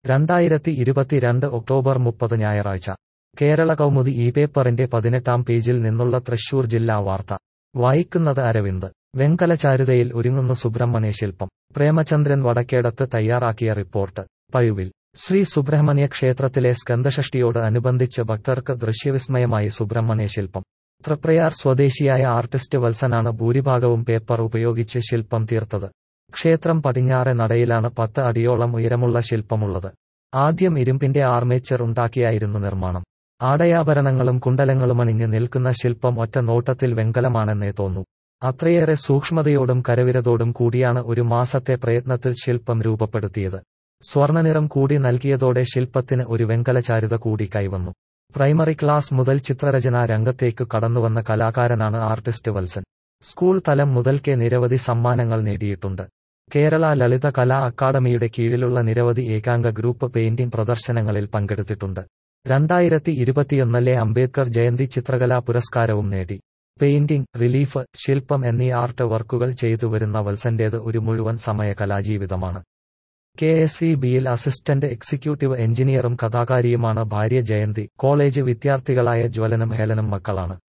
രണ്ടായിരത്തി ഇരുപത്തിരണ്ട് ഒക്ടോബർ മുപ്പത് ഞായറാഴ്ച കേരള കൗമുദി ഈ പേപ്പറിന്റെ പതിനെട്ടാം പേജിൽ നിന്നുള്ള തൃശൂർ ജില്ലാ വാർത്ത വായിക്കുന്നത് അരവിന്ദ് വെങ്കല ചാരുതയിൽ ഒരുങ്ങുന്നു സുബ്രഹ്മണ്യ ശില്പം പ്രേമചന്ദ്രൻ വടക്കേടത്ത് തയ്യാറാക്കിയ റിപ്പോർട്ട് പഴുവിൽ ശ്രീ സുബ്രഹ്മണ്യ ക്ഷേത്രത്തിലെ സ്കന്ദഷഷ്ടിയോട് അനുബന്ധിച്ച് ഭക്തർക്ക് ദൃശ്യവിസ്മയമായി സുബ്രഹ്മണ്യ ശില്പം തൃപ്രയാർ സ്വദേശിയായ ആർട്ടിസ്റ്റ് വത്സനാണ് ഭൂരിഭാഗവും പേപ്പർ ഉപയോഗിച്ച് ശില്പം തീർത്തത് ക്ഷേത്രം പടിഞ്ഞാറെ നടയിലാണ് പത്ത് അടിയോളം ഉയരമുള്ള ശില്പമുള്ളത് ആദ്യം ഇരുമ്പിന്റെ ആർമേച്ചർ ഉണ്ടാക്കിയായിരുന്നു നിർമ്മാണം ആടയാഭരണങ്ങളും കുണ്ടലങ്ങളുമണിഞ്ഞ് നിൽക്കുന്ന ശില്പം ഒറ്റ നോട്ടത്തിൽ വെങ്കലമാണെന്നേ തോന്നൂ അത്രയേറെ സൂക്ഷ്മതയോടും കരവിരതോടും കൂടിയാണ് ഒരു മാസത്തെ പ്രയത്നത്തിൽ ശില്പം രൂപപ്പെടുത്തിയത് സ്വർണ്ണനിറം കൂടി നൽകിയതോടെ ശില്പത്തിന് ഒരു വെങ്കല ചാരുത കൂടി കൈവന്നു പ്രൈമറി ക്ലാസ് മുതൽ ചിത്രരചനാ രംഗത്തേക്ക് കടന്നുവന്ന കലാകാരനാണ് ആർട്ടിസ്റ്റ് വത്സൻ സ്കൂൾ തലം മുതൽക്കേ നിരവധി സമ്മാനങ്ങൾ നേടിയിട്ടുണ്ട് കേരള ലളിത കലാ അക്കാദമിയുടെ കീഴിലുള്ള നിരവധി ഏകാംഗ ഗ്രൂപ്പ് പെയിന്റിംഗ് പ്രദർശനങ്ങളിൽ പങ്കെടുത്തിട്ടുണ്ട് രണ്ടായിരത്തി ഇരുപത്തിയൊന്നിലെ അംബേദ്കർ ജയന്തി ചിത്രകലാ പുരസ്കാരവും നേടി പെയിന്റിംഗ് റിലീഫ് ശില്പം എന്നീ ആർട്ട് വർക്കുകൾ ചെയ്തു വരുന്ന വത്സന്റേത് ഒരു മുഴുവൻ സമയ കലാജീവിതമാണ് കെ എസ് ഇ ബിയിൽ അസിസ്റ്റന്റ് എക്സിക്യൂട്ടീവ് എഞ്ചിനീയറും കഥാകാരിയുമാണ് ഭാര്യ ജയന്തി കോളേജ് വിദ്യാർത്ഥികളായ ജ്വലനും ഹേലനും മക്കളാണ്